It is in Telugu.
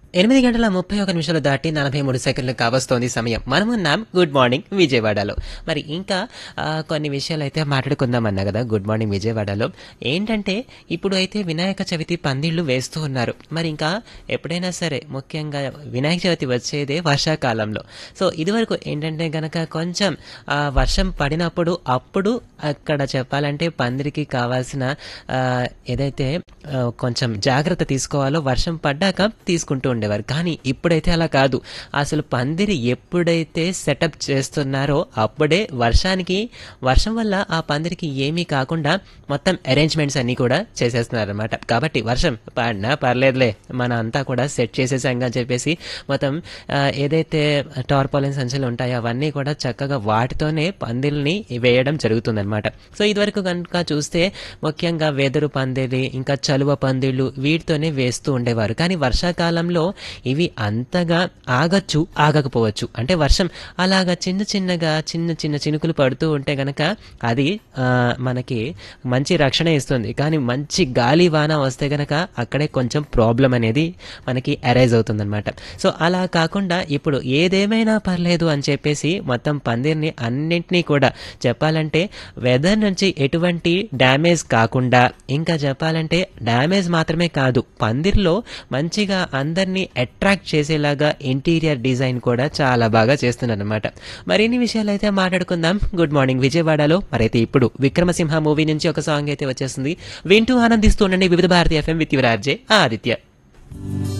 ఎనిమిది గంటల ముప్పై ఒక నిమిషాలు దాటి నలభై మూడు సెకండ్లు కావస్తోంది సమయం మనమున్నాం గుడ్ మార్నింగ్ విజయవాడలో మరి ఇంకా ఆ, కొన్ని విషయాలు అయితే మాట్లాడుకుందాం అన్నా కదా గుడ్ మార్నింగ్ విజయవాడలో ఏంటంటే ఇప్పుడు అయితే వినాయక చవితి పందిళ్ళు వేస్తూ ఉన్నారు మరి ఇంకా ఎప్పుడైనా సరే ముఖ్యంగా వినాయక చవితి వచ్చేదే వర్షాకాలంలో సో ఇదివరకు ఏంటంటే గనక కొంచెం ఆ, వర్షం పడినప్పుడు అప్పుడు అక్కడ చెప్పాలంటే పందిరికి కావాల్సిన ఆ, ఏదైతే ఆ, కొంచెం జాగ్రత్త తీసుకోవాలో వర్షం పడ్డాక తీసుకుంటూ ఉండేవారు కానీ ఇప్పుడైతే అలా కాదు అసలు పందిరి ఎప్పుడైతే సెటప్ చేస్తున్నారో అప్పుడే వర్షానికి వర్షం వల్ల ఆ పందిరికి ఏమీ కాకుండా మొత్తం అరేంజ్మెంట్స్ అన్నీ కూడా చేసేస్తున్నారు అనమాట కాబట్టి వర్షం పడినా పర్లేదులే మన అంతా కూడా సెట్ చేసేసాం అని చెప్పేసి మొత్తం ఆ, ఏదైతే టార్పాలిన్ సంచులు ఉంటాయో అవన్నీ కూడా చక్కగా వాటితోనే పందిల్ని వేయడం జరుగుతుందన్నమాట సో ఇదివరకు కనుక చూస్తే ముఖ్యంగా వెదురు పందిరి ఇంకా చలువ పందిళ్ళు వీటితోనే వేస్తూ ఉండేవారు కానీ వర్షాకాలంలో ఇవి అంతగా ఆగచ్చు ఆగకపోవచ్చు అంటే వర్షం అలాగా చిన్న చిన్నగా చిన్న చిన్న చినుకులు పడుతూ ఉంటే గనక అది ఆ, మనకి మంచి రక్షణ ఇస్తుంది కానీ మంచి గాలి వాన వస్తే గనక అక్కడే కొంచెం ప్రాబ్లం అనేది మనకి అరైజ్ అవుతుందన్నమాట సో అలా కాకుండా ఇప్పుడు ఏదేమైనా పర్లేదు అని చెప్పేసి మొత్తం పందిర్ని అన్నింటినీ కూడా చెప్పాలంటే వెదర్ నుంచి ఎటువంటి డ్యామేజ్ కాకుండా ఇంకా చెప్పాలంటే డ్యామేజ్ మాత్రమే కాదు పందిర్లో మంచిగా అందరినీ అట్రాక్ట్ చేసేలాగా ఇంటీరియర్ డిజైన్ కూడా చాలా బాగా చేస్తున్నారు అనమాట మరిన్ని విషయాలు అయితే మాట్లాడుకుందాం గుడ్ మార్నింగ్ విజయవాడలో మరైతే ఇప్పుడు విక్రమసింహ మూవీ నుంచి ఒక సాంగ్ అయితే వచ్చేస్తుంది వింటూ ఆనందిస్తూ ఉండండి Vividh Bharati FM with your RJ Aditya